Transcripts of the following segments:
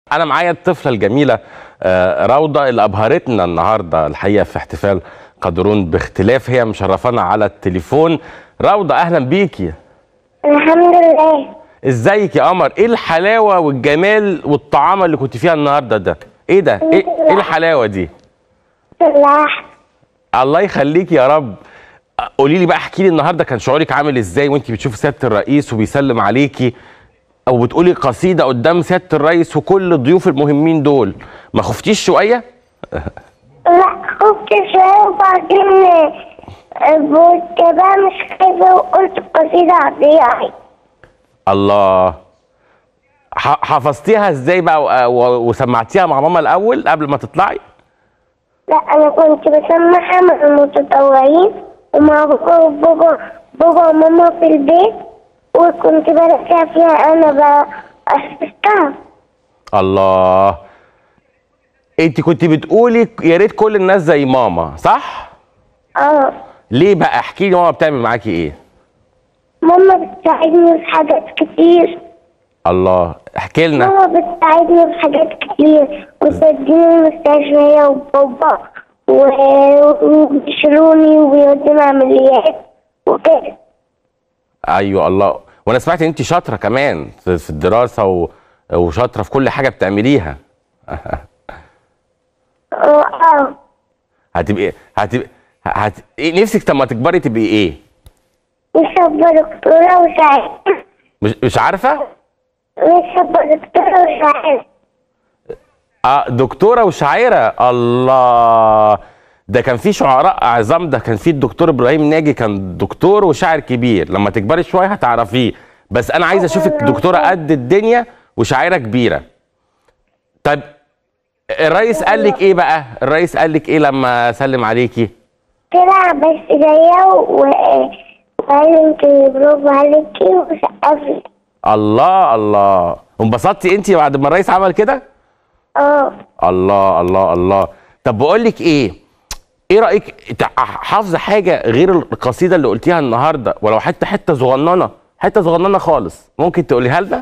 انا معايا الطفله الجميله آه، روضه اللي ابهرتنا النهارده الحقيقه في احتفال قدرون باختلاف هي مشرفانا على التليفون روضه اهلا بيكي الحمد لله ازيك يا قمر ايه الحلاوه والجمال والطعامه اللي كنت فيها النهارده ده ايه ده ايه, إيه الحلاوه دي صلاح الله يخليك يا رب قولي لي بقى احكي لي النهارده كان شعورك عامل ازاي وانت بتشوفي سياده الرئيس وبيسلم عليكي او بتقولي قصيده قدام سياده الرئيس وكل الضيوف المهمين دول ما خفتيش شويه لا خفت شوية وبعدين كنت بقى مش خايفة وقلت قصيدة عادية الله ح- حفظتيها ازاي بقى و- و- وسمعتيها مع ماما الاول قبل ما تطلعي لا أنا كنت بسمعها مع المتطوعين ومع بابا وبابا بابا وماما في البيت وكنت براجع فيها أنا بقى حفظتها الله انت كنت بتقولي يا ريت كل الناس زي ماما صح اه ليه بقى احكي لي ماما بتعمل معاكي ايه ماما بتساعدني في حاجات كتير الله احكي لنا ماما بتساعدني في حاجات كتير وتوديني المستشفى هي وبابا و- وبيشيلوني وبيودوني عمليات وكده ايوه الله وانا سمعت ان انت شاطره كمان في في الدراسه و... وشاطره في كل حاجه بتعمليها اه هتبقي هتبقى هت... إيه نفسك لما تكبري تبقي ايه مش هبقى دكتورة وساعد مش مش عارفه مش هبقى دكتورة وساعد اه دكتوره وشاعره الله ده كان في شعراء عظام ده كان في الدكتور ابراهيم ناجي كان دكتور وشاعر كبير لما تكبري شويه هتعرفيه بس انا عايز اشوفك دكتوره قد الدنيا وشاعره كبيره طيب الرئيس قال لك ايه بقى الرئيس قال لك ايه لما سلم عليكي طلع بس زيها و وقال لي انت برافو عليكي وسقف لي الله الله انبسطتي انت بعد ما الرئيس عمل كده اه الله الله الله طب بقول لك ايه ايه رايك تع- حافظه حاجه غير القصيده اللي قلتيها النهارده ولو حتى حته صغننه حته صغننه خالص ممكن تقوليها لنا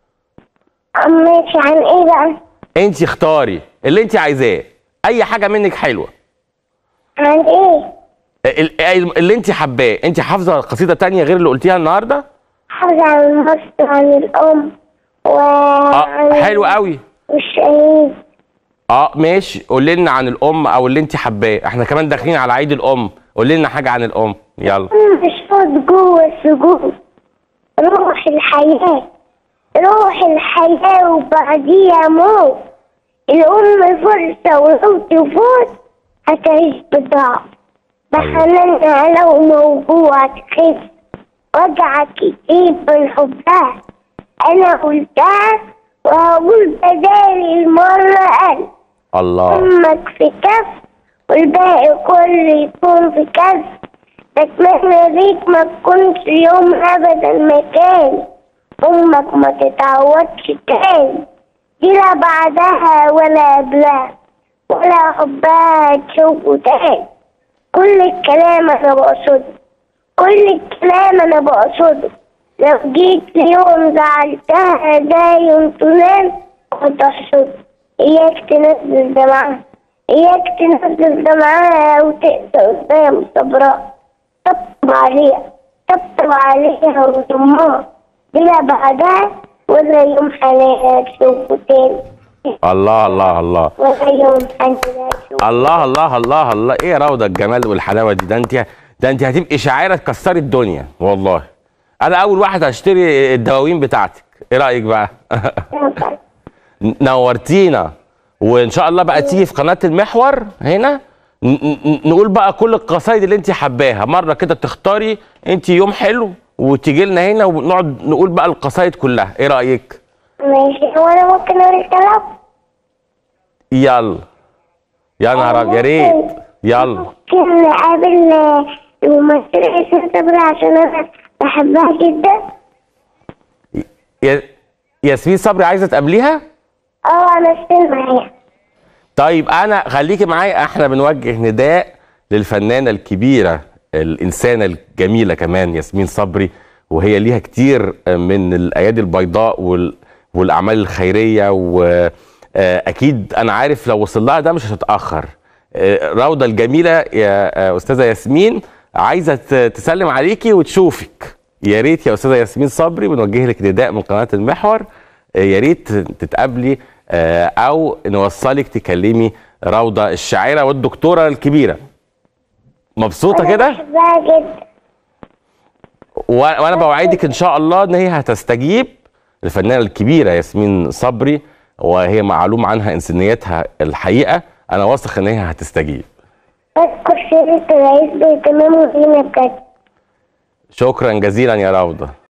ماشي عن ايه بقى انت اختاري اللي انت عايزاه اي حاجه منك حلوه عن ايه ال- ال- اللي انت حباه انت حافظه قصيده تانية غير اللي قلتيها النهارده حافظة عن المصر عن الأم و اه حلو قوي والشهيد اه ماشي قولي لنا عن الام او اللي انت حباه احنا كمان داخلين على عيد الام قولي لنا حاجه عن الام يلا مشهود جوه السجود روح الحياة روح الحياة وبعديها موت الأم فرصة ولو تفوت هتعيش بضعف بحنانها لو موجوع تخف وجعك يجيب من حبها أنا قلتها وهقول بدالي المرة ألف الله أمك في كف والباقي كله يكون في كف بتمنى ليك ما تكونش يوم أبدا مكان أمك ما تتعوضش تاني دي لا بعدها ولا قبلها ولا حبها تشوفه تاني كل الكلام أنا بقصده كل الكلام أنا بقصده لو جيت يوم زعلتها ده يوم تنام وتحصد إياك تنزل دمعها إياك تنزل دمعها وتقسى قدام صبرها طبطب عليها طبطب عليها وضمها دي لا بعدها ولا يوم حنانها تشوفه تاني الله الله الله ولا يوم حنانها تشوفه الله الله الله الله ايه يا روضه الجمال والحلاوه دي ده انت ده انت هتبقي شاعره تكسري الدنيا والله انا اول واحد هشتري الدواوين بتاعتك ايه رايك بقى نورتينا وان شاء الله بقى تيجي في قناه المحور هنا ن- ن- نقول بقى كل القصايد اللي انت حباها مره كده تختاري انت يوم حلو وتيجي لنا هنا ونقعد نقول بقى القصايد كلها ايه رايك ماشي هو أنا ممكن أقول الكلام؟ يلا يا نهار أبيض، يا ريت يلا ممكن نقابل الممثلة ياسمين صبري عشان أنا بحبها جدا يا- ياسمين صبري عايزه تقابليها اه أنا ستيل معايا طيب انا خليكي معايا احنا بنوجه نداء للفنانه الكبيره الانسانه الجميله كمان ياسمين صبري وهي ليها كتير من الايادي البيضاء وال والاعمال الخيريه واكيد انا عارف لو وصل لها ده مش هتتاخر آه، روضه الجميله يا آه، استاذه ياسمين عايزه ت- تسلم عليكي وتشوفك يا ريت يا استاذه ياسمين صبري بنوجه لك نداء من قناه المحور آه، يا ريت تتقابلي آه، او نوصلك تكلمي روضه الشاعره والدكتوره الكبيره مبسوطه أنا كده بحبها جدا و- وانا بوعدك ان شاء الله ان هي هتستجيب الفنانه الكبيره ياسمين صبري وهي معلوم عنها انسانيتها الحقيقه انا واثق ان هي هتستجيب بشكر سيرة الرئيس باهتمامه بينا بجد شكرا جزيلا يا روضه